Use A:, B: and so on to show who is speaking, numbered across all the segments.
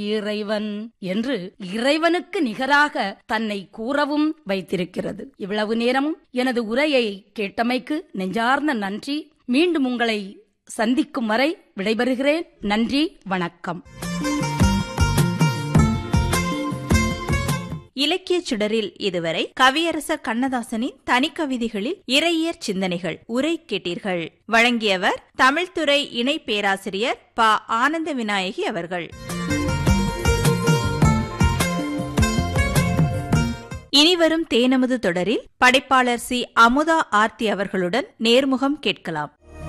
A: இறைவன் என்று இறைவனுக்கு நிகராக தன்னை கூறவும் வைத்திருக்கிறது இவ்வளவு நேரமும் எனது உரையை கேட்டமைக்கு நெஞ்சார்ந்த நன்றி மீண்டும் உங்களை சந்திக்கும் வரை விடைபெறுகிறேன் நன்றி வணக்கம்
B: இலக்கிய சுடரில் இதுவரை கவியரசர் கண்ணதாசனின் தனிக்கவிதைகளில் இறையியற் சிந்தனைகள் உரை கேட்டீர்கள் வழங்கியவர் தமிழ்துறை இணை பேராசிரியர் ப ஆனந்த விநாயகி அவர்கள் இனிவரும் தேனமுது தொடரில் படைப்பாளர் சி அமுதா ஆர்த்தி அவர்களுடன் நேர்முகம் கேட்கலாம்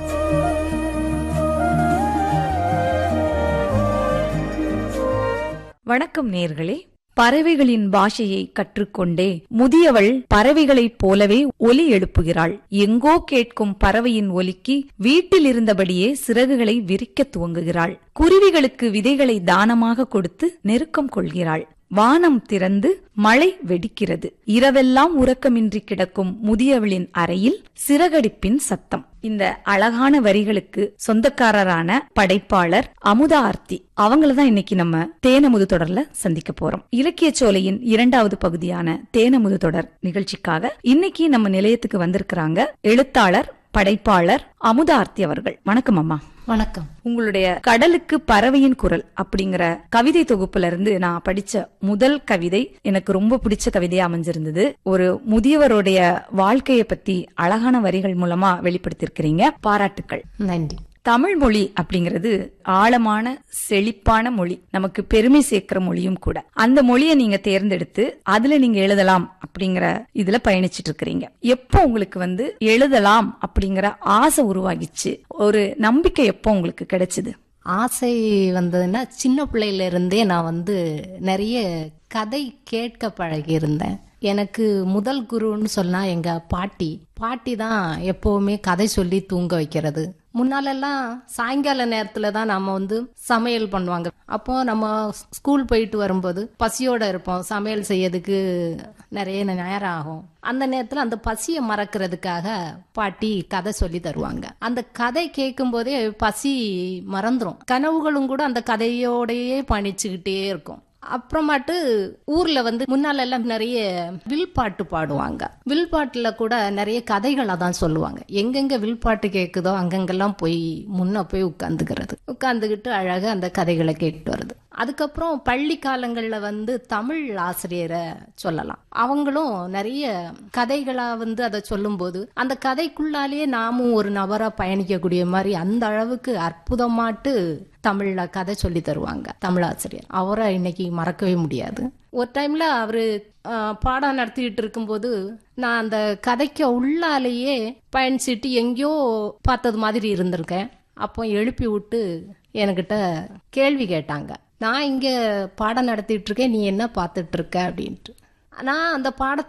C: வணக்கம் நேர்களே பறவைகளின் பாஷையை கற்றுக்கொண்டே முதியவள் பறவைகளைப் போலவே ஒலி எழுப்புகிறாள் எங்கோ கேட்கும் பறவையின் ஒலிக்கு வீட்டில் இருந்தபடியே சிறகுகளை விரிக்கத் துவங்குகிறாள் குருவிகளுக்கு விதைகளை தானமாக கொடுத்து நெருக்கம் கொள்கிறாள் வானம் திறந்து மழை வெடிக்கிறது இரவெல்லாம் உறக்கமின்றி கிடக்கும் முதியவளின் அறையில் சிறகடிப்பின் சத்தம் இந்த அழகான வரிகளுக்கு சொந்தக்காரரான படைப்பாளர் அமுதா ஆர்த்தி அவங்கள தான் இன்னைக்கு நம்ம தேனமுது தொடர்ல சந்திக்க போறோம் இலக்கிய சோலையின் இரண்டாவது பகுதியான தேனமுது தொடர் நிகழ்ச்சிக்காக இன்னைக்கு நம்ம நிலையத்துக்கு வந்திருக்கிறாங்க எழுத்தாளர் படைப்பாளர் அமுதா ஆர்த்தி அவர்கள் வணக்கம் அம்மா
D: வணக்கம்
C: உங்களுடைய கடலுக்கு பறவையின் குரல் அப்படிங்கிற கவிதை தொகுப்புல இருந்து நான் படிச்ச முதல் கவிதை எனக்கு ரொம்ப பிடிச்ச கவிதையா அமைஞ்சிருந்தது ஒரு முதியவருடைய வாழ்க்கையை பத்தி அழகான வரிகள் மூலமா வெளிப்படுத்தியிருக்கிறீங்க பாராட்டுக்கள்
D: நன்றி
C: தமிழ் மொழி அப்படிங்கிறது ஆழமான செழிப்பான மொழி நமக்கு பெருமை சேர்க்கிற மொழியும் கூட அந்த மொழியை நீங்க தேர்ந்தெடுத்து அதுல நீங்க எழுதலாம் அப்படிங்கிற இதுல பயணிச்சிட்டு இருக்கிறீங்க எப்போ உங்களுக்கு வந்து எழுதலாம் அப்படிங்கிற ஆசை உருவாகிச்சு ஒரு நம்பிக்கை எப்போ உங்களுக்கு கிடைச்சது
D: ஆசை வந்ததுன்னா சின்ன பிள்ளையில இருந்தே நான் வந்து நிறைய கதை கேட்க பழகியிருந்தேன் எனக்கு முதல் குருன்னு சொன்னா எங்க பாட்டி பாட்டி தான் எப்பவுமே கதை சொல்லி தூங்க வைக்கிறது முன்னாலெல்லாம் சாயங்கால நேரத்துல தான் நம்ம வந்து சமையல் பண்ணுவாங்க அப்போ நம்ம ஸ்கூல் போயிட்டு வரும்போது பசியோட இருப்போம் சமையல் செய்யறதுக்கு நிறைய நேரம் ஆகும் அந்த நேரத்துல அந்த பசியை மறக்கிறதுக்காக பாட்டி கதை சொல்லி தருவாங்க அந்த கதை கேட்கும் போதே பசி மறந்துரும் கனவுகளும் கூட அந்த கதையோடயே பணிச்சுக்கிட்டே இருக்கும் அப்புறமாட்டு ஊர்ல வந்து முன்னால எல்லாம் நிறைய வில் பாட்டு பாடுவாங்க வில் பாட்டுல கூட நிறைய கதைகளை தான் சொல்லுவாங்க எங்கெங்க வில் பாட்டு கேக்குதோ அங்கங்கெல்லாம் போய் முன்ன போய் உட்காந்துக்கிறது உட்காந்துக்கிட்டு அழகா அந்த கதைகளை கேட்டு வருது அதுக்கப்புறம் பள்ளி காலங்கள்ல வந்து தமிழ் ஆசிரியரை சொல்லலாம் அவங்களும் நிறைய கதைகளா வந்து அதை சொல்லும்போது அந்த கதைக்குள்ளாலேயே நாமும் ஒரு நபரா பயணிக்கக்கூடிய மாதிரி அந்த அளவுக்கு அற்புதமாட்டு தமிழ்ல கதை சொல்லி தருவாங்க தமிழ் ஆசிரியர் அவரை இன்னைக்கு மறக்கவே முடியாது ஒரு டைம்ல அவரு அஹ், பாடம் நடத்திட்டு இருக்கும்போது நான் அந்த கதைக்கு உள்ளாலேயே பயணிச்சுட்டு எங்கேயோ பார்த்தது மாதிரி இருந்திருக்கேன் அப்போ எழுப்பி விட்டு என்கிட்ட கேள்வி கேட்டாங்க நான் இங்க பாடம் நடத்திட்டு இருக்கேன் நீ என்ன பார்த்துட்டு இருக்க அப்படின்ட்டு நான் அந்த பாடத்தை